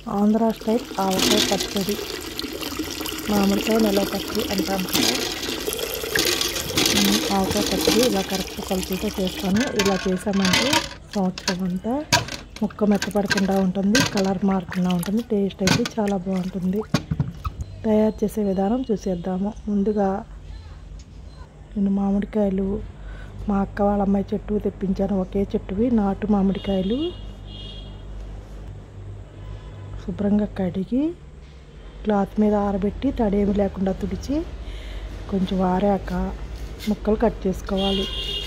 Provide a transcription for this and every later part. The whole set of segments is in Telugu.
ఆంధ్ర స్టైల్ ఆవకాయ పచ్చడి మామిడికాయ నిలవ పచ్చడి అంటాం కదా మనం ఆవకాయ పచ్చడి ఇలా కరెక్ట్ కొలతలతో చేస్తాను ఇలా చేసామంటే సంవత్సరం అంతా ముక్క మెత్తపడకుండా ఉంటుంది కలర్ మారకుండా ఉంటుంది టేస్ట్ అయితే చాలా బాగుంటుంది తయారు చేసే విధానం చూసేద్దాము ముందుగా నేను మామిడికాయలు మా అక్క వాళ్ళ అమ్మాయి చెట్టు తెప్పించాను ఒకే చెట్టువి నాటు మామిడికాయలు శుభ్రంగా కడిగి క్లాత్ మీద ఆరబెట్టి తడేమి లేకుండా తుడిచి కొంచెం ఆరాక ముక్కలు కట్ చేసుకోవాలి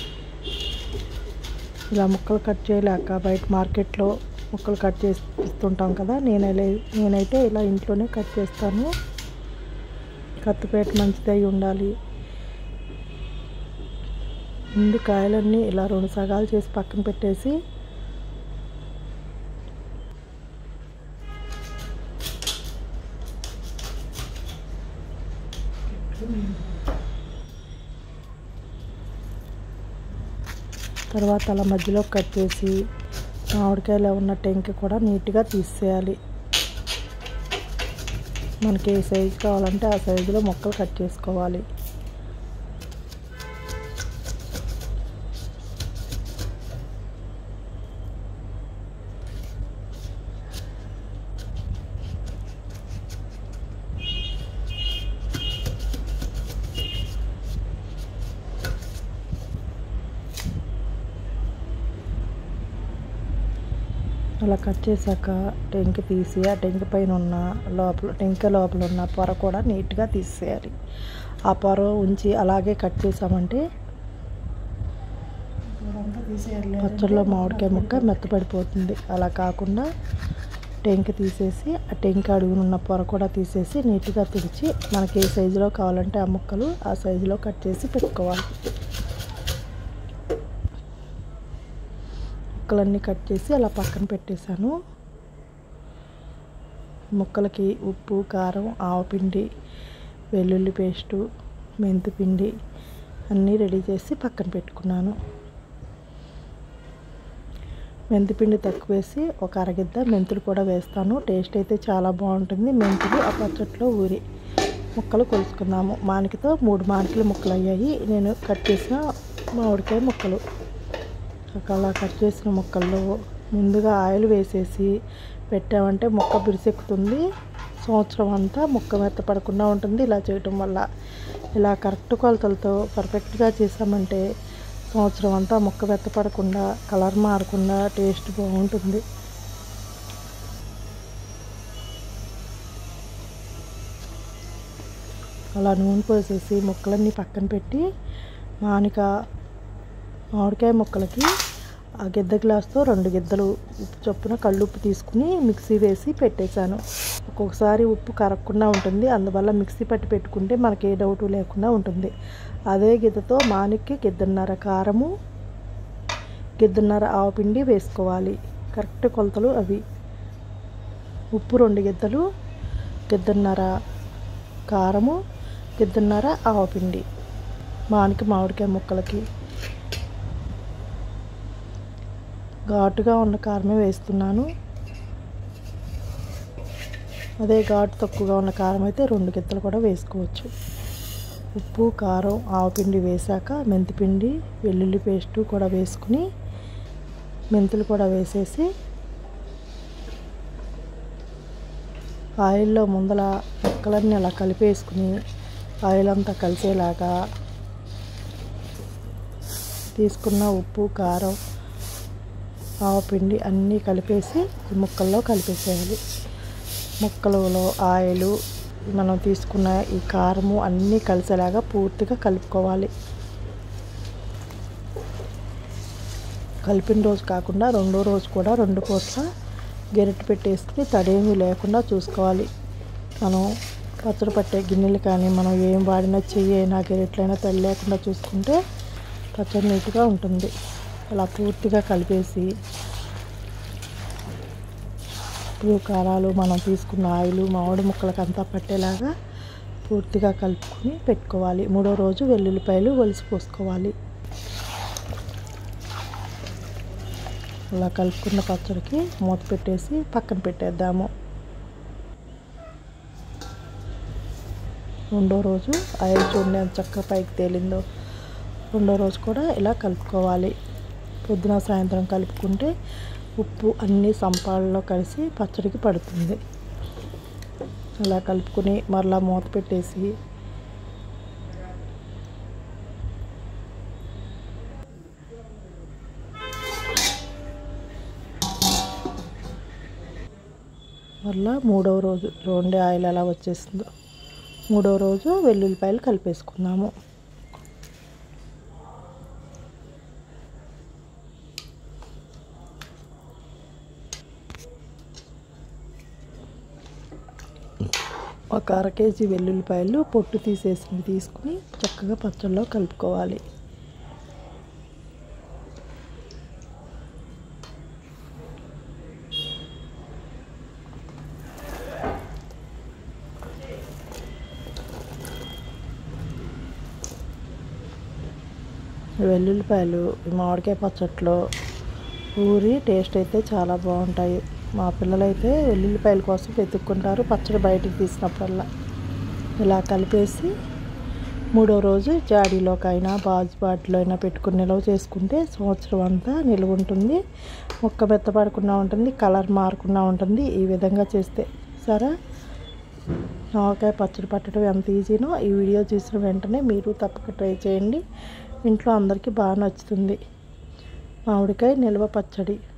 ఇలా ముక్కలు కట్ చేయలేక బయట మార్కెట్లో ముక్కలు కట్ చేసి ఇస్తుంటాం కదా నేనైతే నేనైతే ఇలా ఇంట్లోనే కట్ చేస్తాను కత్తిపేట మంచిదై ఉండాలి ముందు కాయలన్నీ ఇలా రెండు సగాలు చేసి పక్కన పెట్టేసి తర్వాత అలా మధ్యలో కట్ చేసి మామిడికాయలో ఉన్న టెంక కూడా నీట్గా తీసేయాలి మనకి ఏ సైజు కావాలంటే ఆ సైజులో మొక్కలు కట్ చేసుకోవాలి అలా కట్ చేశాక టెంక తీసి ఆ టెంక పైన ఉన్న లోపల టెంక లోపల ఉన్న పొర కూడా నీట్గా తీసేయాలి ఆ పొర ఉంచి అలాగే కట్ చేసామంటే పచ్చడిలో మామిడికాయ ముక్క మెత్తపడిపోతుంది అలా కాకుండా టెంక తీసేసి ఆ టెంక అడుగునున్న పొర కూడా తీసేసి నీట్గా తుడిచి మనకి ఏ సైజులో కావాలంటే ఆ ముక్కలు ఆ సైజులో కట్ చేసి పెట్టుకోవాలి ముక్కలన్నీ కట్ చేసి అలా పక్కన పెట్టేశాను ముక్కలకి ఉప్పు కారం ఆవపిండి వెల్లుల్లి పేస్టు మెంతి పిండి అన్నీ రెడీ చేసి పక్కన పెట్టుకున్నాను మెంతిపిండి తక్కువ వేసి ఒక అరగిద్ద మెంతులు కూడా వేస్తాను టేస్ట్ అయితే చాలా బాగుంటుంది మెంతులు ఆ పచ్చట్లో ఊరి ముక్కలు కొలుసుకుందాము మానికతో మూడు మానికలు ముక్కలు అయ్యాయి నేను కట్ చేసిన మామిడికాయ ముక్కలు అలా కట్ చేసిన ముక్కల్లో ముందుగా ఆయిల్ వేసేసి పెట్టామంటే ముక్క బిరిసెక్కుతుంది సంవత్సరం అంతా ముక్క మెత్తపడకుండా ఉంటుంది ఇలా చేయటం వల్ల ఇలా కరెక్ట్ కొలతలతో పర్ఫెక్ట్గా చేసామంటే సంవత్సరం అంతా ముక్క మెత్తపడకుండా కలర్ మారకుండా టేస్ట్ బాగుంటుంది అలా నూనె పోసేసి ముక్కలన్నీ పక్కన పెట్టి మానిక మామిడికాయ ముక్కలకి ఆ గిద్ద గ్లాస్తో రెండు గిద్దలు ఉప్పు చొప్పున కళ్ళుప్పు తీసుకుని మిక్సీ వేసి పెట్టేశాను ఒక్కొక్కసారి ఉప్పు కరగకుండా ఉంటుంది అందువల్ల మిక్సీ పట్టి పెట్టుకుంటే మనకి ఏ డౌటు లేకుండా ఉంటుంది అదే గిద్దతో మానికి గిద్దన్నర కారము గిద్దన్నర ఆవపిండి వేసుకోవాలి కరెక్ట్ కొలతలు అవి ఉప్పు రెండు గిద్దలు గిద్దన్నర కారము గిద్దన్నర ఆవపిండి మానికి మామిడికాయ ముక్కలకి ఘాటుగా ఉన్న కారమే వేస్తున్నాను అదే ఘాటు తక్కువగా ఉన్న కారం అయితే రెండు గిత్తలు కూడా వేసుకోవచ్చు ఉప్పు కారం ఆవపిండి వేశాక మెంతిపిండి వెల్లుల్లి పేస్టు కూడా వేసుకుని మెంతులు కూడా వేసేసి ఆయిల్లో ముందల ముక్కలన్నీ అలా కలిపేసుకుని ఆయిల్ అంతా కలిసేలాగా తీసుకున్న ఉప్పు కారం ఆవపిండి అన్నీ కలిపేసి ఈ ముక్కల్లో కలిపేసేయాలి ముక్కలలో ఆయిల్ మనం తీసుకున్న ఈ కారము అన్నీ కలిసేలాగా పూర్తిగా కలుపుకోవాలి కలిపిన రోజు కాకుండా రెండో రోజు కూడా రెండు పూట్ల గెరిటి పెట్టేసుకుని తడేమీ లేకుండా చూసుకోవాలి మనం పచ్చడి పట్టే గిన్నెలు కానీ మనం ఏం వాడినా చెయ్యి అయినా గెరిట్లైనా తడి లేకుండా చూసుకుంటే పచ్చడి నీట్గా ఉంటుంది అలా పూర్తిగా కలిపేసి ఉప్పు కారాలు మనం తీసుకున్న ఆయిల్ మామిడి ముక్కలకి అంతా పట్టేలాగా పూర్తిగా కలుపుకొని పెట్టుకోవాలి మూడో రోజు వెల్లుల్లిపాయలు ఒలిసి పోసుకోవాలి అలా కలుపుకున్న పచ్చడికి మూత పెట్టేసి పక్కన పెట్టేద్దాము రెండో రోజు ఆయిల్ చూడండి ఎంత చక్కగా పైకి తేలిందో రెండో రోజు కూడా ఇలా కలుపుకోవాలి పొద్దున సాయంత్రం కలుపుకుంటే ఉప్పు అన్నీ సంపాలలో కలిసి పచ్చడికి పడుతుంది అలా కలుపుకొని మరలా మూత పెట్టేసి మళ్ళా మూడవ రోజు రెండు ఆయిల్ ఎలా వచ్చేసిందో మూడవ రోజు వెల్లుల్లిపాయలు కలిపేసుకున్నాము ఒక అర కేజీ వెల్లుల్లిపాయలు పొట్టు తీసేసినవి తీసుకుని చక్కగా పచ్చళ్ళలో కలుపుకోవాలి వెల్లుల్లిపాయలు ఈ మామిడికాయ పచ్చట్లో ఊరి టేస్ట్ అయితే చాలా బాగుంటాయి మా పిల్లలైతే వెల్లుల్లిపాయల కోసం వెతుక్కుంటారు పచ్చడి బయటికి తీసినప్పుడల్లా ఇలా కలిపేసి మూడో రోజు జాడీలోకైనా బాజు బాటిలో అయినా పెట్టుకుని నిల్వ చేసుకుంటే సంవత్సరం అంతా నిల్వ ఉంటుంది ముక్క మెత్తపడకుండా ఉంటుంది కలర్ మారకుండా ఉంటుంది ఈ విధంగా చేస్తే సరే నవకాయ పచ్చడి పట్టడం ఎంత ఈజీనో ఈ వీడియో చూసిన వెంటనే మీరు తప్పక ట్రై చేయండి ఇంట్లో అందరికీ బాగా నచ్చుతుంది మామిడికాయ నిల్వ పచ్చడి